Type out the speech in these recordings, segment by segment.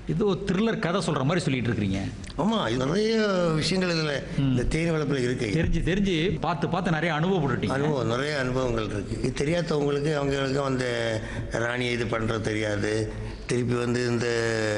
ஏதோ த்ரில்லர் கதை சொல்ற மாதிரி சொல்லிட்டு இருக்கிறீங்க ஆமாம் இது நிறைய விஷயங்கள் இதில் இந்த தேனி வளர்ப்பில் இருக்கு தெரிஞ்சு தெரிஞ்சு பார்த்து பார்த்து நிறைய அனுபவப்பட்டுட்டீங்க அனுபவம் நிறைய அனுபவங்கள் இருக்குது இது தெரியாதவங்களுக்கு அவங்களுக்கு அந்த ராணியை இது பண்ணுறது தெரியாது திருப்பி வந்து இந்த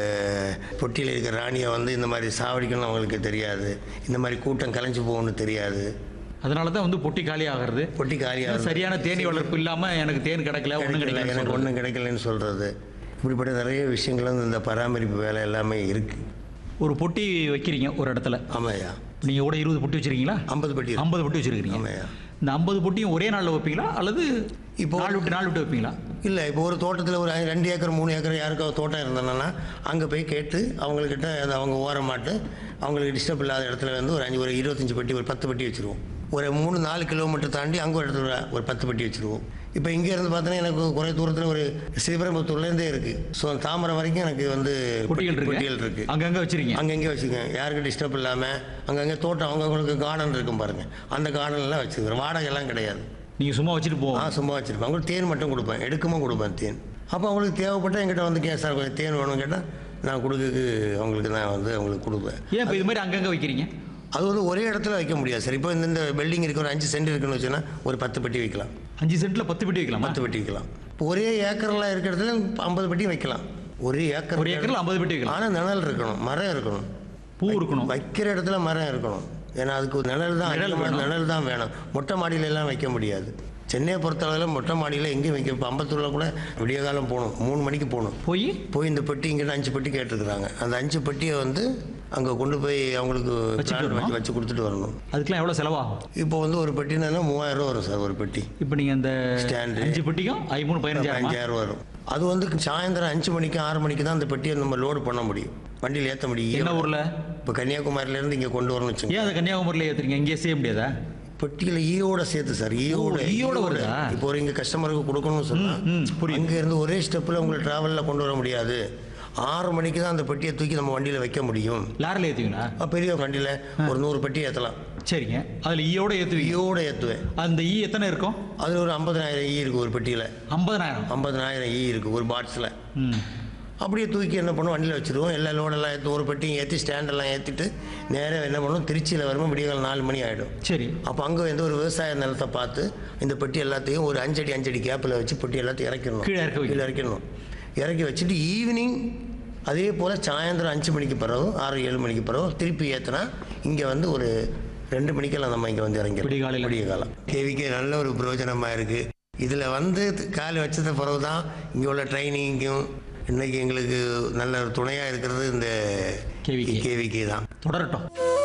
பொட்டியில் இருக்கிற ராணியை வந்து இந்த மாதிரி சாவடிக்கணும் அவங்களுக்கு தெரியாது இந்த மாதிரி கூட்டம் கலைஞ்சு போகணும்னு தெரியாது அதனால தான் வந்து பொட்டி காலி ஆகிறது பொட்டி காலியாக சரியான தேனி வளர்ப்பு இல்லாம எனக்கு தேன் கிடைக்கல ஒன்றும் கிடைக்கல கிடைக்கல எனக்கு ஒன்றும் கிடைக்கலன்னு சொல்கிறது இப்படிப்பட்ட நிறைய விஷயங்கள் வந்து இந்த பராமரிப்பு வேலை எல்லாமே இருக்குது ஒரு பொட்டி வைக்கிறீங்க ஒரு இடத்துல ஆமாய்யா நீங்க கூட இருபது பொட்டி வச்சிருக்கீங்களா ஐம்பது பட்டி இருக்கு. ஐம்பது பொட்டி வச்சிருக்கீங்க ஆமாய்யா இந்த ஐம்பது பொட்டியும் ஒரே நாள்ல வைப்பீங்களா அல்லது இப்போ இப்போ- நாள் விட்டு நாள் விட்டு வைப்பீங்களா இல்லை இப்போ ஒரு தோட்டத்தில் ஒரு ஐ- ரெண்டு ஏக்கர் மூணு ஏக்கர் யாருக்கோ தோட்டம் இருந்ததுன்னா அங்கே போய் கேட்டு அவங்கக்கிட்ட அது அவங்க ஓரமாட்டு அவங்களுக்கு டிஸ்டர்ப் இல்லாத இடத்துல வந்து ஒரு அஞ்சு ஒரு இருபத்தஞ்சி பெட்டி ஒரு பத்து பெட்டி வச்சுருவோம் ஒரு மூணு நாலு கிலோமீட்டர் தாண்டி அங்கே ஒரு இடத்துல ஒரு பத்து பெட்டி வச்சுருவோம் இப்போ இங்கே இருந்து பார்த்தோன்னா எனக்கு குறை தூரத்தில் ஒரு ஸ்ரீபெரும்புத்தூர்லேருந்தே இருக்குது ஸோ தாமரம் வரைக்கும் எனக்கு வந்து பொட்டிகள் இருக்கு பொட்டிகள் இருக்குது அங்கங்க வச்சிருக்கீங்க அங்கங்கே வச்சுக்கோங்க யாருக்கும் டிஸ்டர்ப் இல்லாமல் அங்கங்கே தோட்டம் அவங்கவுங்களுக்கு கார்டன் இருக்கும் பாருங்கள் அந்த கார்டன்லாம் வச்சுக்கிறேன் வாடகைலாம் கிடையாது நீங்க சும்மா வச்சுட்டு ஆ போவோம் சும்மா வச்சுருப்பேன் அவங்களுக்கு தேன் மட்டும் கொடுப்பேன் எடுக்கமும் கொடுப்பேன் தேன் அப்போ அவங்களுக்கு தேவைப்பட்ட என்கிட்ட வந்து கே சார் கொஞ்சம் தேன் வேணும்னு கேட்டால் நான் கொடுக்கறதுக்கு அவங்களுக்கு நான் வந்து அவங்களுக்கு கொடுப்பேன் ஏன் இப்போ இது மாதிரி அங்கங்க வைக்கிறீங்க அது வந்து ஒரே இடத்துல வைக்க முடியாது சார் இப்போ இந்த இந்த பில்டிங் இருக்கு ஒரு அஞ்சு சென்ட் இருக்குன்னு வச்சுன்னா ஒரு பத்து பெட்டி வைக்கலாம் அஞ்சு சென்ட்ல பத்து பெட்டி வைக்கலாமா பத்து பெட்டி வைக்கலாம் இப்போ ஒரே ஏக்கர்லாம் இருக்கிற இடத்துல ஐம்பது பெட்டி வைக்கலாம் ஒரே ஏக்கர் ஒரு ஏக்கர்ல ஐம்பது பெட்டி வைக்கலாம் ஆனால் நிழல் இருக்கணும் மரம் இருக்கணும் பூ இருக்கணும் வைக்கிற இடத்துல மரம் இருக்கணும் ஏன்னா அதுக்கு ஒரு நிழல் தான் நிழல் அதிகமா வேணும். நிழல் தான் வேணும் மொட்டை மாடியில எல்லாம் வைக்க முடியாது சென்னையை பொறுத்தளவில் மொட்டை மாடியில் எங்கேயும் வைக்க இப்போ அம்பத்தூரில் கூட விடிய காலம் போகணும் மூணு மணிக்கு போகணும் போய் போய் இந்த பெட்டி இங்கிட்ட அஞ்சு பெட்டி கேட்டிருக்கிறாங்க அந்த அஞ்சு பெட்டியை வந்து அங்கே கொண்டு போய் அவங்களுக்கு வச்சுட்டு plan வரணும். வச்சு வச்சு கொடுத்துட்டு வரணும் அதுக்கெல்லாம் எவ்வளவு செலவாகும் இப்போ வந்து ஒரு பெட்டினா மூவாயிரம் ரூபா வரும் சார் ஒரு பெட்டி இப்போ நீங்க அந்த Stand. அஞ்சு பெட்டிக்கும் ஐமூணு பதினஞ்சாயிரம் அஞ்சாயிரம் ரூபா வரும் அது வந்து சாயந்தரம் அஞ்சு மணிக்கு ஆறு மணிக்கு தான் அந்த பெட்டியை நம்ம லோடு பண்ண முடியும் வண்டியில் ஏற்ற என்ன முடியும் ஊர்ல இப்போ கன்னியாகுமரியிலேருந்து இங்கே கொண்டு வரணும் வச்சுங்க ஏன் அதை கன்னியாகுமரியில ஏத்துறீங்க இங்கேயே செய்ய முடியாதா பெட்டியில் ஈயோட சேர்த்து சார் ஈயோட ஈயோட வருதா? இப்போ ஒரு இங்கே கஸ்டமருக்கு கொடுக்கணும்னு சொன்னா ம், புரியுது. அங்கே இருந்து ஒரே ஸ்டெப்பில் உங்களை ட்ராவலில் கொண்டு வர முடியாது ஆறு மணிக்கு தான் அந்த பெட்டியை தூக்கி நம்ம வண்டியில் வைக்க முடியும் லாரில ஏத்துவீங்களா அப்ப பெரிய வண்டியில் ஒரு நூறு பெட்டி ஏற்றலாம் சரிங்க அதுல ஈயோட ஏத்துவீங்க ஈயோட ஏற்றுவேன் அந்த ஈ எத்தனை இருக்கும் அதில் ஒரு ஐம்பதனாயிரம் ஈ இருக்குது ஒரு பெட்டியில் ஐம்பதனாயிரம் ஐம்பதனாயிரம் ஈ இருக்குது ஒரு பாக்ஸில் ம் அப்படியே தூக்கி என்ன பண்ணுவோம் வண்டியில் வச்சுருவோம் எல்லா லோடெல்லாம் ஏற்றி ஒரு பெட்டியும் ஏற்றி ஸ்டாண்டெல்லாம் ஏற்றிட்டு நேராக என்ன பண்ணுவோம் திருச்சியில் வரும்போது விடியகாலம் நாலு மணி ஆகிடும் சரி அப்போ அங்கே வந்து ஒரு விவசாய நிலத்தை பார்த்து இந்த பெட்டி எல்லாத்தையும் ஒரு அஞ்சடி அஞ்சடி கேப்பில் வச்சு பெட்டி எல்லாத்தையும் இறக்கிடணும் கீழே இறக்க வைக்கணும். கீழே இறக்கிடணும் இறக்கி வச்சுட்டு ஈவினிங் அதே போல் சாயந்தரம் அஞ்சு மணிக்கு பிறகு ஆறு ஏழு மணிக்கு பிறகு திருப்பி ஏற்றினா இங்கே வந்து ஒரு ரெண்டு மணிக்கெல்லாம் நம்ம இங்கே வந்து இறங்கிடும் விடியகாலையில. விடிய காலம் கேவிக்கு நல்ல ஒரு பிரயோஜனமாக இருக்குது இதில் வந்து கால் வச்சத பிறகு தான் இங்கே உள்ள ட்ரைனிங்கும் இன்னைக்கு எங்களுக்கு நல்ல ஒரு துணையாக இருக்கிறது இந்த KVK. கேவிகே தான் தொடரட்டும்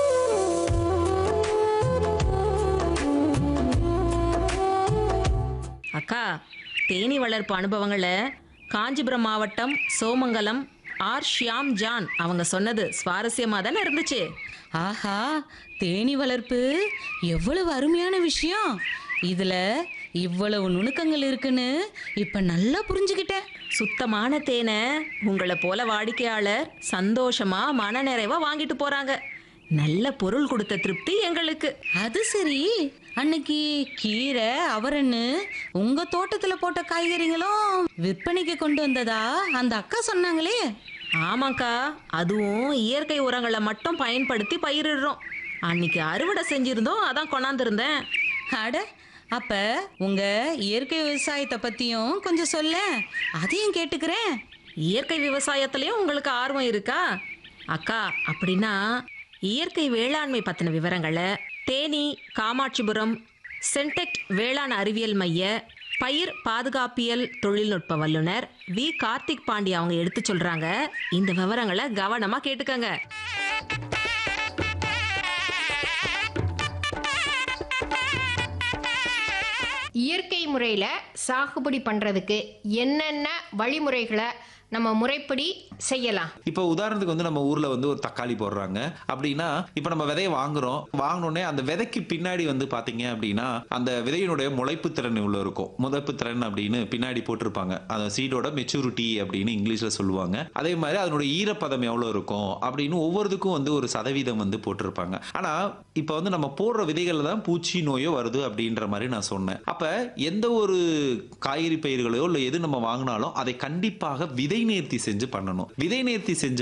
அக்கா தேனி வளர்ப்பு அனுபவங்களை காஞ்சிபுரம் மாவட்டம் சோமங்கலம் ஆர் ஷியாம் ஜான் அவங்க சொன்னது சுவாரஸ்யமா தானே இருந்துச்சு ஆஹா தேனி வளர்ப்பு எவ்வளவு அருமையான விஷயம் இதுல இவ்வளவு நுணுக்கங்கள் இருக்குன்னு இப்ப நல்லா புரிஞ்சுக்கிட்டேன் சுத்தமான தேனை உங்களை போல வாடிக்கையாளர் சந்தோஷமா மனநிறைவா வாங்கிட்டு போறாங்க நல்ல பொருள் கொடுத்த திருப்தி எங்களுக்கு அது சரி அன்னைக்கு கீரை அவரன்னு உங்க தோட்டத்துல போட்ட காய்கறிகளும் விற்பனைக்கு கொண்டு வந்ததா அந்த அக்கா சொன்னாங்களே ஆமாக்கா அதுவும் இயற்கை உரங்களை மட்டும் பயன்படுத்தி பயிரிடுறோம் அன்னைக்கு அறுவடை செஞ்சிருந்தோம் அதான் கொண்டாந்துருந்தேன் அட அப்ப உங்க இயற்கை விவசாயத்தை பத்தியும் கொஞ்சம் சொல்ல அதையும் கேட்டுக்கிறேன் இயற்கை விவசாயத்திலயும் உங்களுக்கு ஆர்வம் இருக்கா அக்கா அப்படின்னா இயற்கை வேளாண்மை பத்தின விவரங்களை தேனி காமாட்சிபுரம் சென்டெக்ட் வேளாண் அறிவியல் மைய பயிர் பாதுகாப்பியல் தொழில்நுட்ப வல்லுனர் வி கார்த்திக் பாண்டி அவங்க எடுத்து சொல்றாங்க இந்த விவரங்களை கவனமா கேட்டுக்கங்க இயற்கை முறையில் சாகுபடி பண்ணுறதுக்கு என்னென்ன வழிமுறைகளை நம்ம முறைப்படி செய்யலாம் இப்போ உதாரணத்துக்கு வந்து நம்ம ஊர்ல வந்து ஒரு தக்காளி போடுறாங்க அப்படின்னா இப்போ நம்ம விதையை வாங்குறோம் வாங்கினோடனே அந்த விதைக்கு பின்னாடி வந்து பாத்தீங்க அப்படின்னா அந்த விதையினுடைய முளைப்பு திறன் இவ்வளோ இருக்கும் முளைப்பு திறன் அப்படின்னு பின்னாடி போட்டிருப்பாங்க அந்த சீடோட மெச்சூரிட்டி அப்படின்னு இங்கிலீஷ்ல சொல்லுவாங்க அதே மாதிரி அதனுடைய ஈரப்பதம் எவ்வளோ இருக்கும் அப்படின்னு ஒவ்வொருத்துக்கும் வந்து ஒரு சதவீதம் வந்து போட்டிருப்பாங்க ஆனா இப்போ வந்து நம்ம போடுற விதைகள்ல தான் பூச்சி நோயோ வருது அப்படின்ற மாதிரி நான் சொன்னேன் அப்ப எந்த ஒரு காய்கறி பயிர்களையோ இல்லை எது நம்ம வாங்கினாலும் அதை கண்டிப்பாக விதை நேர்த்தி செஞ்சு பண்ணணும் விதை நேர்த்தி செஞ்சு